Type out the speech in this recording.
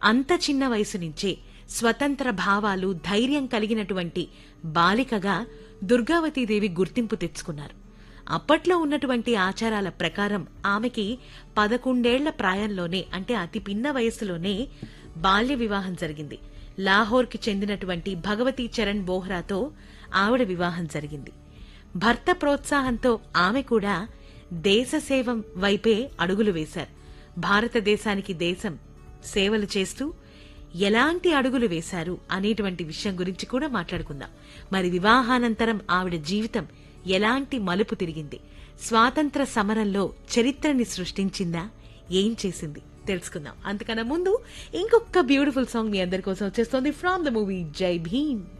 అంత చిన్న వయసు నుంచే స్వతంత్ర భావాలు ధైర్యం కలిగినటువంటి బాలికగా దుర్గావతీదేవి గుర్తింపు తెచ్చుకున్నారు అప్పట్లో ఉన్నటువంటి ఆచారాల ప్రకారం ఆమెకి పదకొండేళ్ల ప్రాయంలోనే అంటే అతి పిన్న వయసులోనే బాల్య వివాహం జరిగింది లాహోర్కి చెందినటువంటి భగవతీ చరణ్ బోహ్రాతో ఆవిడ వివాహం జరిగింది భర్త ప్రోత్సాహంతో ఆమె కూడా దేశ సేవ వైపే అడుగులు వేశారు భారతదేశానికి దేశం సేవలు చేస్తూ ఎలాంటి అడుగులు వేశారు అనేటువంటి విషయం గురించి కూడా మాట్లాడుకుందాం మరి వివాహానంతరం ఆవిడ జీవితం ఎలాంటి మలుపు తిరిగింది స్వాతంత్ర సమరంలో చరిత్రని సృష్టించిందా ఏం చేసింది తెలుసుకుందాం అంతకన్నా ముందు ఇంకొక బ్యూటిఫుల్ సాంగ్ మీ అందరి కోసం వచ్చేస్తోంది ఫ్రమ్ ద మూవీ జై భీమ్